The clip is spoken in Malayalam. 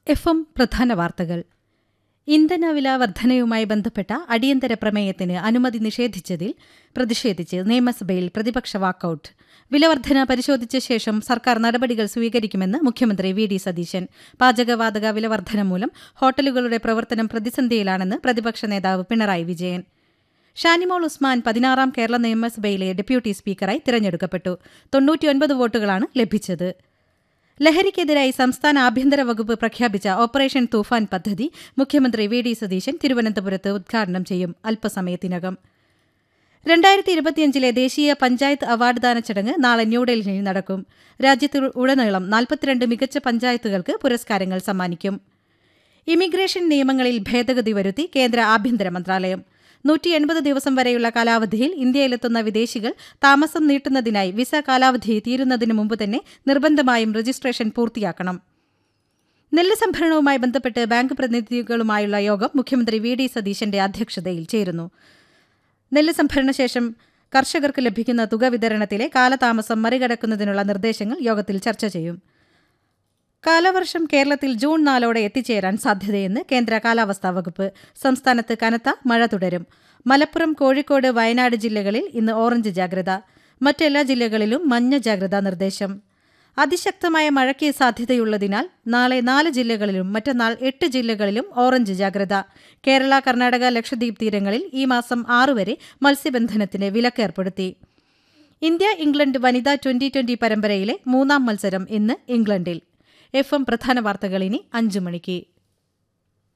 എഫ് എം പ്രധാന വാർത്തകൾ ഇന്ധനവില വർധനയുമായി ബന്ധപ്പെട്ട അടിയന്തര പ്രമേയത്തിന് അനുമതി നിഷേധിച്ചതിൽ പ്രതിഷേധിച്ച് നിയമസഭയിൽ പ്രതിപക്ഷ വാക്കൌട്ട് വിലവർധന പരിശോധിച്ച ശേഷം സർക്കാർ നടപടികൾ സ്വീകരിക്കുമെന്ന് മുഖ്യമന്ത്രി വി ഡി സതീശൻ പാചകവാതക വിലവർധന മൂലം ഹോട്ടലുകളുടെ പ്രവർത്തനം പ്രതിസന്ധിയിലാണെന്ന് പ്രതിപക്ഷ നേതാവ് പിണറായി വിജയൻ ഷാനിമോൾ ഉസ്മാൻ പതിനാറാം കേരള നിയമസഭയിലെ ഡെപ്യൂട്ടി സ്പീക്കറായി തിരഞ്ഞെടുക്കപ്പെട്ടു തൊണ്ണൂറ്റിയൊൻപത് വോട്ടുകളാണ് ലഭിച്ചത് ലഹരിക്കെതിരായി സംസ്ഥാന ആഭ്യന്തര വകുപ്പ് പ്രഖ്യാപിച്ച ഓപ്പറേഷൻ തൂഫാൻ പദ്ധതി മുഖ്യമന്ത്രി വി ഡി സതീശൻ തിരുവനന്തപുരത്ത് ഉദ്ഘാടനം ചെയ്യും അല്പസമയത്തിനകം രണ്ടായിരത്തി ഇരുപത്തിയഞ്ചിലെ ദേശീയ പഞ്ചായത്ത് അവാർഡ് ദാന ചടങ്ങ് നാളെ ന്യൂഡൽഹിയിൽ നടക്കും രാജ്യത്ത് ഉടനീളം നാൽപ്പത്തിരണ്ട് മികച്ച പഞ്ചായത്തുകൾക്ക് പുരസ്കാരങ്ങൾ സമ്മാനിക്കും ഇമിഗ്രേഷൻ നിയമങ്ങളിൽ ഭേദഗതി വരുത്തി കേന്ദ്ര ആഭ്യന്തര മന്ത്രാലയം നൂറ്റി എൺപത് ദിവസം വരെയുള്ള കാലാവധിയിൽ ഇന്ത്യയിലെത്തുന്ന വിദേശികൾ താമസം നീട്ടുന്നതിനായി വിസ കാലാവധി തീരുന്നതിന് മുമ്പ് തന്നെ നിർബന്ധമായും രജിസ്ട്രേഷൻ പൂർത്തിയാക്കണം നെല്ല് സംഭരണവുമായി ബന്ധപ്പെട്ട് ബാങ്ക് പ്രതിനിധികളുമായുള്ള യോഗം മുഖ്യമന്ത്രി വി ഡി സതീശന്റെ അധ്യക്ഷതയിൽ ചേരുന്നു നെല്ല് സംഭരണശേഷം കർഷകർക്ക് ലഭിക്കുന്ന തുക വിതരണത്തിലെ കാലതാമസം മറികടക്കുന്നതിനുള്ള നിർദ്ദേശങ്ങൾ യോഗത്തിൽ ചർച്ച ചെയ്യും കാലവർഷം കേരളത്തിൽ ജൂൺ നാലോടെ എത്തിച്ചേരാൻ സാധ്യതയെന്ന് കേന്ദ്ര കാലാവസ്ഥാ വകുപ്പ് സംസ്ഥാനത്ത് കനത്ത മഴ തുടരും മലപ്പുറം കോഴിക്കോട് വയനാട് ജില്ലകളിൽ ഇന്ന് ഓറഞ്ച് ജാഗ്രത മറ്റെല്ലാ ജില്ലകളിലും മഞ്ഞ ജാഗ്രതാ നിർദ്ദേശം അതിശക്തമായ മഴയ്ക്ക് സാധ്യതയുള്ളതിനാൽ നാളെ നാല് ജില്ലകളിലും മറ്റന്നാൾ എട്ട് ജില്ലകളിലും ഓറഞ്ച് ജാഗ്രത കേരള കർണാടക ലക്ഷദ്വീപ് തീരങ്ങളിൽ ഈ മാസം ആറ് വരെ മത്സ്യബന്ധനത്തിന് വിലക്കേർപ്പെടുത്തി ഇന്ത്യ ഇംഗ്ലണ്ട് വനിതാ ട്വന്റി ട്വന്റി പരമ്പരയിലെ മൂന്നാം മത്സരം ഇന്ന് ഇംഗ്ലണ്ടിൽ എഫ് എം പ്രധാന വാർത്തകൾ ഇനി അഞ്ചു മണിക്ക്